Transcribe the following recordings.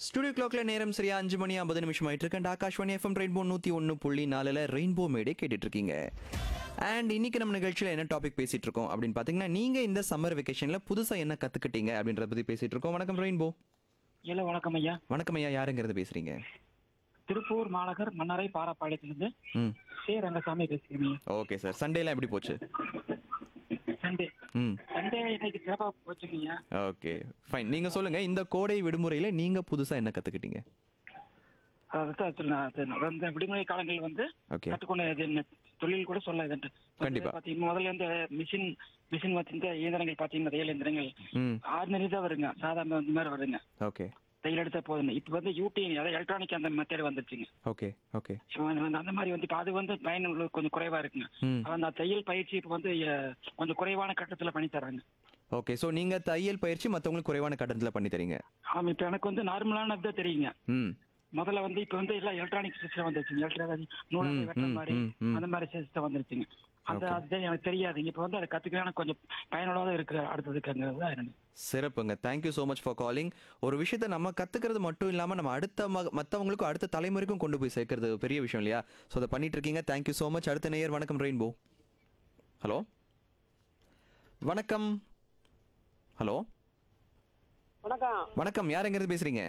Studio கிளாக்ல நேரம் சரியா அஞ்சு மணி ஐம்பது நிமிஷம் ஆயிட்டு இருக்கு ஆகாஷ்வாணி எஃப்எம் ரெயின்போ நூத்தி ஒன்று புள்ளி நாலுல ரெயின்போ மேடே கேட்டுட்டு இருக்கீங்க அண்ட் இன்னைக்கு நம்ம நிகழ்ச்சியில் என்ன டாபிக் பேசிட்டு இருக்கோம் அப்படின்னு பார்த்தீங்கன்னா நீங்க இந்த சம்மர் வெக்கேஷன்ல புதுசா என்ன கத்துக்கிட்டீங்க அப்படின்றத பத்தி பேசிட்டு இருக்கோம் வணக்கம் ரெயின்போ இல்ல வணக்கம் ஐயா வணக்கம் ஐயா யாருங்கிறது பேசுறீங்க திருப்பூர் மாநகர் மன்னரை பாராப்பாளையத்திலிருந்து ம் சே ரங்கசாமி பேசுகிறேன் ஓகே சார் சண்டேலாம் எப்படி போச்சு சண்டே ம் சண்டே இன்னைக்கு சிறப்பா போச்சுங்க ஐயா ஓகே ஃபைன் நீங்க சொல்லுங்க இந்த கோடை விடுமுறையில நீங்க புதுசா என்ன கத்துக்கிட்டீங்க அதான் சொல்ல- அது அந்த விடுமுறை காலங்கள் வந்து ஓகே கற்றுக்கொண்ட இது என்ன தொழில் கூட சொல்ல இதுன்ட்டு கண்டிப்பா. பாத்தீங்கன்னா முதல்ல இந்த மிஷின் மிஷின் வச்சிருந்த இயந்திரங்கள் பாத்தீங்கன்னா தையல் இயந்திரங்கள் ம் ஆர்டினரி தான் வருங்க சாதாரண இந்த மாதிரி வருங்க ஓகே தையல் எடுத்தா போதுங்க இப்ப வந்து யூடி அதாவது எலக்ட்ரானிக் அந்த மெத்தட் வந்துருச்சுங்க ஓகே ஓகே So, அந்த- அந்த மாதிரி வந்து இப்ப அது வந்து பயனுள்ள கொஞ்சம் குறைவா இருக்குங்க ம் அந்த தையல் பயிற்சி இப்ப வந்து அஹ், கொஞ்சம் குறைவான கட்டத்துல பண்ணி தர்றாங்க ஓகே ஸோ நீங்க தையல் பயிற்சி மற்றவங்களுக்கு குறைவான கட்டணத்தில் பண்ணி தரீங்க ஆமா இப்ப எனக்கு வந்து நார்மலானது தெரியுங்க ம் முதல்ல வந்து இப்ப வந்து எல்லாம் எலக்ட்ரானிக் சிஸ்டம் வந்துருச்சுங்க எலக்ட்ரானிக் நூலாக ம், வெட்டுற ம், மாதிரி ம், ம். அந்த மாதிரி சிஸ்டம் வந்துருச்சுங்க அந்த Okay. அது எனக்கு தெரியாதுங்க இப்ப வந்து அதை கத்துக்கலாம் கொஞ்சம் பயனுள்ளதா இருக்கு அடுத்ததுக்குங்கிறது தான் என்னது சிறப்புங்க thank you so much for calling ஒரு விஷயத்த நம்ம கத்துக்கிறது மட்டும் இல்லாம நம்ம அடுத்த ம- மத்தவங்களுக்கும் அடுத்த தலைமுறைக்கும் கொண்டு போய் சேர்க்கறது ஒரு பெரிய விஷயம் இல்லையா ஸோ அதை பண்ணிட்டு இருக்கீங்க தேங்க்யூ ஸோ மச் அடுத்த நேயர் வணக்கம் ரெயின்போ ஹலோ வணக்கம் ஹலோ வணக்கம் வணக்கம் யார் எங்கேருந்து பேசுறீங்க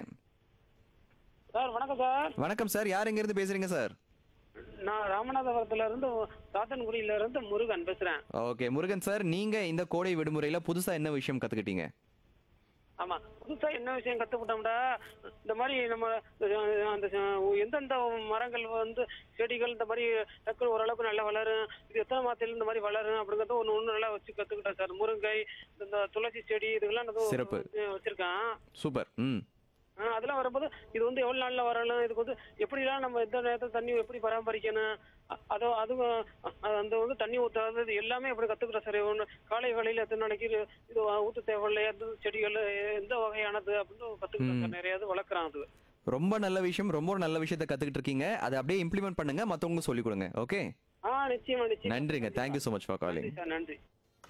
சார் வணக்கம் சார் வணக்கம் சார் யார் எங்கேருந்து பேசுறீங்க சார் நான் ராமநாதபுரத்துல இருந்து சாத்தன்குடியில இருந்து முருகன் பேசுறேன் ஓகே முருகன் சார் நீங்க இந்த கோடை விடுமுறையில புதுசா என்ன விஷயம் கத்துக்கிட்டீங்க ஆமா புதுசா என்ன விஷயம் கத்துக்கிட்டோம்டா இந்த மாதிரி நம்ம அஹ், அந்த அஹ், எந்தெந்த மரங்கள் வந்து செடிகள் இந்த மாதிரி டக்குனு ஓரளவுக்கு நல்லா வளரும் இது எத்தனை மாதத்துல இந்த மாதிரி வளரும் அப்படிங்கறத ஒண்ணு ஒண்ணு நல்லா வச்சு கத்துக்கிட்டேன் சார் முருங்கை இந்த துளசி செடி இதெல்லாம் நான் சிறப்பு. வச்சிருக்கேன் சூப்பர் ம் ஆ, அதெல்லாம் வரும்போது இது வந்து எவ்வளவு நாள்ல வரணும் இதுக்கு வந்து எப்படிலாம் நம்ம எந்த நேரத்துல தண்ணி எப்படி பராமரிக்கணும் அ- அதோ அதுவும் அ- அந்த வந்து தண்ணி ஊத்தாது இது எல்லாமே எப்படி கத்துக்கிறோம் சார் ஒன்று காலை வேளையில எத்தனை நாளைக்கு இது இது ஊத்த தேவையில்லை எந்த செடிகள் எந்த வகையானது அப்படின்னு கத்துக்கிறோம் சார் நிறைய இது வளர்க்குறான் அது ரொம்ப நல்ல விஷயம் ரொம்ப ஒரு நல்ல விஷயத்த கத்துக்கிட்டு இருக்கீங்க அதை அப்படியே இம்ப்ளிமெண்ட் பண்ணுங்க மத்தவங்களுக்கு சொல்லிக் கொடுங்க ஓகே ஆ நிச்சயமா நிச்சயமா நன்றிங்க thank you so much for calling நன்றி சார் நன்றி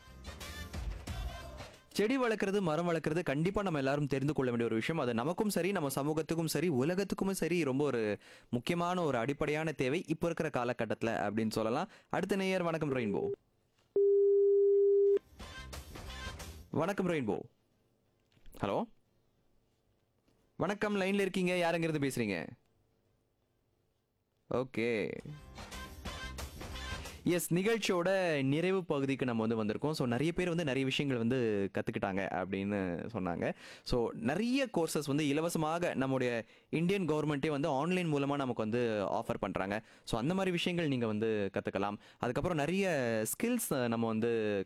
செடி வளர்க்குறது மரம் வளர்க்குறது கண்டிப்பாக நம்ம எல்லாரும் தெரிந்து கொள்ள வேண்டிய ஒரு விஷயம் அது நமக்கும் சரி நம்ம சமூகத்துக்கும் சரி உலகத்துக்கும் சரி ரொம்ப ஒரு முக்கியமான ஒரு அடிப்படையான தேவை இப்போ இருக்கிற காலகட்டத்தில் அப்படின்னு சொல்லலாம் அடுத்த நேயர் வணக்கம் ரெயின்போ வணக்கம் ரெயின்போ ஹலோ வணக்கம் லைன்ல இருக்கீங்க யாருங்கிறது பேசுறீங்க ஓகே எஸ் நிகழ்ச்சியோட நிறைவு பகுதிக்கு நம்ம வந்து வந்திருக்கோம் ஸோ நிறைய பேர் வந்து நிறைய விஷயங்கள் வந்து கற்றுக்கிட்டாங்க அப்படின்னு சொன்னாங்க ஸோ நிறைய கோர்சஸ் வந்து இலவசமாக நம்முடைய இந்தியன் கவர்மெண்ட்டே வந்து ஆன்லைன் மூலமாக நமக்கு வந்து ஆஃபர் பண்ணுறாங்க ஸோ அந்த மாதிரி விஷயங்கள் நீங்கள் வந்து கற்றுக்கலாம் அதுக்கப்புறம் நிறைய ஸ்கில்ஸ் நம்ம வந்து